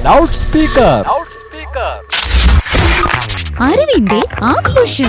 loud speaker അറിവിന്റെ ആഘോഷം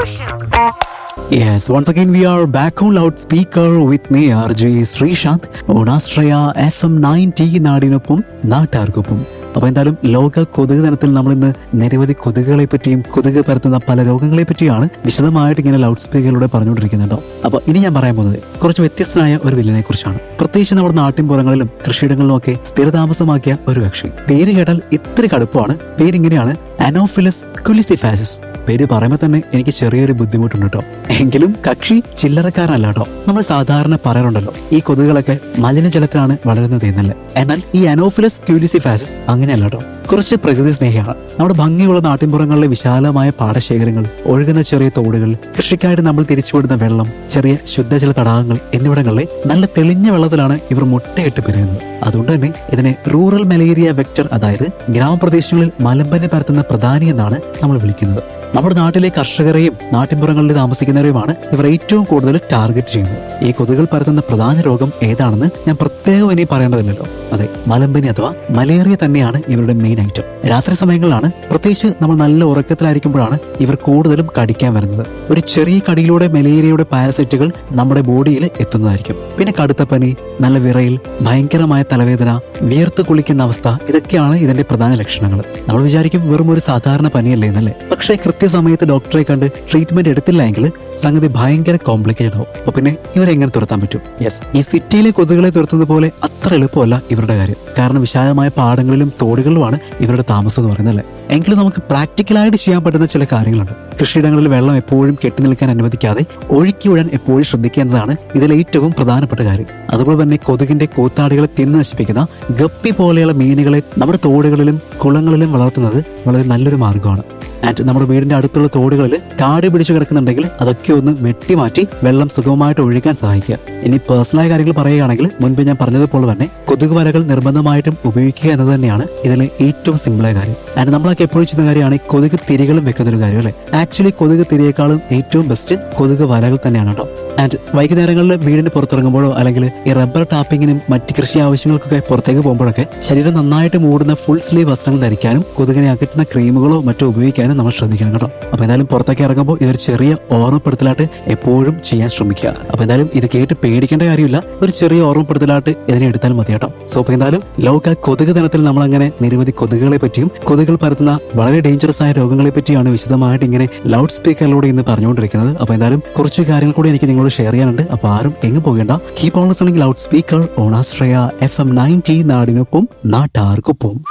Yes, once again we are back on loudspeaker with me RJ Sreesanth on Astraya FM 90 നാടിനൊപ്പം നാട്ടാർക്കൊപ്പം അപ്പൊ എന്തായാലും ലോക കൊതുക് ദിനത്തിൽ നമ്മൾ ഇന്ന് നിരവധി കൊതുകുകളെ പറ്റിയും കൊതുക് പരത്തുന്ന പല രോഗങ്ങളെ പറ്റിയാണ് വിശദമായിട്ട് ഇങ്ങനെ ലൗഡ് സ്പീക്കറിലൂടെ പറഞ്ഞുകൊണ്ടിരിക്കുന്നുണ്ടോ അപ്പൊ ഇനി ഞാൻ പറയാൻ പോകുന്നത് കുറച്ച് വ്യത്യസ്തമായ ഒരു വില്ലിനെ കുറിച്ചാണ് പ്രത്യേകിച്ച് നമ്മുടെ നാട്ടിൻപുറങ്ങളിലും കൃഷിയിടങ്ങളിലും ഒക്കെ സ്ഥിരതാമസമാക്കിയ ഒരു കക്ഷി പേര് കേട്ടാൽ ഇത്തിരി കടുപ്പമാണ് പേരിങ്ങനെയാണ് അനോഫിലസ് കുലിസിഫാസിസ് പേര് പറയുമ്പോൾ തന്നെ എനിക്ക് ചെറിയൊരു ബുദ്ധിമുട്ടുണ്ട് കേട്ടോ എങ്കിലും കക്ഷി ചില്ലറക്കാരനല്ല കേട്ടോ നമ്മൾ സാധാരണ പറയാറുണ്ടല്ലോ ഈ കൊതുകുകളൊക്കെ മലിനജലത്തിലാണ് വളരുന്നത് എന്നല്ലേ എന്നാൽ ഈ അനോഫിലസ് ക്യൂലിസിഫാസിസ് അങ്ങനെയല്ല കേട്ടോ കുറച്ച് പ്രകൃതി സ്നേഹിയാണ് നമ്മുടെ ഭംഗിയുള്ള നാട്ടിൻപുറങ്ങളിലെ വിശാലമായ പാടശേഖരങ്ങൾ ഒഴുകുന്ന ചെറിയ തോടുകൾ കൃഷിക്കായിട്ട് നമ്മൾ തിരിച്ചുവിടുന്ന വെള്ളം ചെറിയ ശുദ്ധജല തടാകങ്ങൾ എന്നിവിടങ്ങളിലെ നല്ല തെളിഞ്ഞ വെള്ളത്തിലാണ് ഇവർ മുട്ടയിട്ട് പെരുകുന്നത് അതുകൊണ്ട് തന്നെ ഇതിനെ റൂറൽ മലേറിയ വെക്ടർ അതായത് ഗ്രാമപ്രദേശങ്ങളിൽ മലമ്പനി പരത്തുന്ന പ്രധാനി എന്നാണ് നമ്മൾ വിളിക്കുന്നത് നമ്മുടെ നാട്ടിലെ കർഷകരെയും നാട്ടിൻപുറങ്ങളിൽ താമസിക്കുന്നവരെയുമാണ് ഇവർ ഏറ്റവും കൂടുതൽ ടാർഗറ്റ് ചെയ്യുന്നത് ഈ കൊതുകുകൾ പരത്തുന്ന പ്രധാന രോഗം ഏതാണെന്ന് ഞാൻ പ്രത്യേകം ഇനി പറയേണ്ടതില്ലല്ലോ അതെ മലമ്പനി അഥവാ മലേറിയ തന്നെയാണ് ഇവരുടെ മെയിൻ ഐറ്റം രാത്രി സമയങ്ങളിലാണ് പ്രത്യേകിച്ച് നമ്മൾ നല്ല ഉറക്കത്തിലായിരിക്കുമ്പോഴാണ് ഇവർ കൂടുതലും കടിക്കാൻ വരുന്നത് ഒരു ചെറിയ കടിയിലൂടെ മലേറിയയുടെ പാരസൈറ്റുകൾ നമ്മുടെ ബോഡിയിൽ എത്തുന്നതായിരിക്കും പിന്നെ കടുത്ത പനി നല്ല വിറയിൽ ഭയങ്കരമായ തലവേദന വിയർത്ത് കുളിക്കുന്ന അവസ്ഥ ഇതൊക്കെയാണ് ഇതിന്റെ പ്രധാന ലക്ഷണങ്ങൾ നമ്മൾ വിചാരിക്കും വെറും ഒരു സാധാരണ പനിയല്ലേ എന്നല്ലേ പക്ഷേ കൃത്യസമയത്ത് ഡോക്ടറെ കണ്ട് ട്രീറ്റ്മെന്റ് എടുത്തില്ല എങ്കിൽ സംഗതി ഭയങ്കര കോംപ്ലിക്കേറ്റഡ് ആവും അപ്പൊ പിന്നെ ഇവരെ എങ്ങനെ തുരത്താൻ പറ്റും യെസ് ഈ സിറ്റിയിലെ കൊതുകുകളെ തുരത്തുന്നത് പോലെ അത്ര എളുപ്പമല്ല ഇവരുടെ കാര്യം കാരണം വിശാലമായ പാടങ്ങളിലും തോടുകളിലുമാണ് ഇവരുടെ താമസം എന്ന് പറയുന്നത് അല്ലേ എങ്കിലും നമുക്ക് പ്രാക്ടിക്കലായിട്ട് ചെയ്യാൻ പറ്റുന്ന ചില കാര്യങ്ങളുണ്ട് കൃഷിയിടങ്ങളിൽ വെള്ളം എപ്പോഴും കെട്ടി നിൽക്കാൻ അനുവദിക്കാതെ ഒഴുക്കി വിടാൻ എപ്പോഴും ശ്രദ്ധിക്കേണ്ടതാണ് ഇതിൽ ഏറ്റവും പ്രധാനപ്പെട്ട കാര്യം അതുപോലെ തന്നെ കൊതുകിന്റെ കൂത്താടികളെ തിന്നു നശിപ്പിക്കുന്ന ഗപ്പി പോലെയുള്ള മീനുകളെ നമ്മുടെ തോടുകളിലും കുളങ്ങളിലും വളർത്തുന്നത് വളരെ നല്ലൊരു മാർഗമാണ് ആൻഡ് നമ്മുടെ വീടിന്റെ അടുത്തുള്ള തോടുകളിൽ കാട് പിടിച്ചു കിടക്കുന്നുണ്ടെങ്കിൽ അതൊക്കെ ഒന്ന് വെട്ടി മാറ്റി വെള്ളം സുഗമമായിട്ട് ഒഴുകാൻ സഹായിക്കുക ഇനി പേഴ്സണലായ കാര്യങ്ങൾ പറയുകയാണെങ്കിൽ മുൻപ് ഞാൻ പറഞ്ഞതുപോലെ തന്നെ കൊതുക് വലകൾ നിർബന്ധമായിട്ടും ഉപയോഗിക്കുക എന്നത് തന്നെയാണ് ഇതിലെ ഏറ്റവും സിമ്പിളായ കാര്യം ആൻഡ് നമ്മളൊക്കെ എപ്പോഴും ചെയ്യുന്ന കാര്യമാണ് ഈ കൊതുക് തിരികളും വെക്കുന്ന ഒരു കാര്യം അല്ലെ ആക്ച്വലി കൊതുക് തിരിയേക്കാളും ഏറ്റവും ബെസ്റ്റ് കൊതുക് വലകൾ തന്നെയാണ് കേട്ടോ ആൻഡ് വൈകുന്നേരങ്ങളിൽ വീടിന് പുറത്തിറങ്ങുമ്പോഴോ അല്ലെങ്കിൽ ഈ റബ്ബർ ടാപ്പിങ്ങിനും മറ്റ് കൃഷി ആവശ്യങ്ങൾക്കൊക്കെ പുറത്തേക്ക് പോകുമ്പോഴൊക്കെ ശരീരം നന്നായിട്ട് മൂടുന്ന ഫുൾ സ്ലീവ് വസ്ത്രങ്ങൾ ധരിക്കാനും കൊതുകിനെ അകറ്റുന്ന ക്രീമുകളോ മറ്റോ ഉപയോഗിക്കാനും നമ്മൾ ശ്രദ്ധിക്കണം കേട്ടോ അപ്പൊ എന്തായാലും പുറത്തേക്ക് ഇറങ്ങുമ്പോൾ ഇതൊരു ചെറിയ ഓർമ്മപ്പെടുത്തലായിട്ട് എപ്പോഴും ചെയ്യാൻ ശ്രമിക്കുക അപ്പൊ എന്തായാലും ഇത് കേട്ട് പേടിക്കേണ്ട കാര്യമില്ല ഒരു ചെറിയ ഓർമ്മപ്പെടുത്തലായിട്ട് ഇതിനെ എടുത്താൽ മതി കേട്ടോ സോ അപ്പൊ എന്തായാലും ലോക കൊതുക് ദിനത്തിൽ നമ്മൾ അങ്ങനെ നിരവധി കൊതുകുകളെ പറ്റിയും കൊതുകുകൾ പരത്തുന്ന വളരെ ഡേഞ്ചറസ് ആയ രോഗങ്ങളെ പറ്റിയാണ് വിശദമായിട്ട് ഇങ്ങനെ ലൗഡ് സ്പീക്കറിലൂടെ ഇന്ന് പറഞ്ഞുകൊണ്ടിരിക്കുന്നത് അപ്പൊ എന്തായാലും കുറച്ച് കാര്യങ്ങൾ കൂടി എനിക്ക് നിങ്ങളോട് ഷെയർ ചെയ്യാനുണ്ട് അപ്പൊ ആരും എങ്ങും പോകേണ്ട keep on listening loud speaker ഓണാശ്രയ എഫ് എം നയൻറ്റി നാടിനൊപ്പം നാട്ടാർക്കൊപ്പം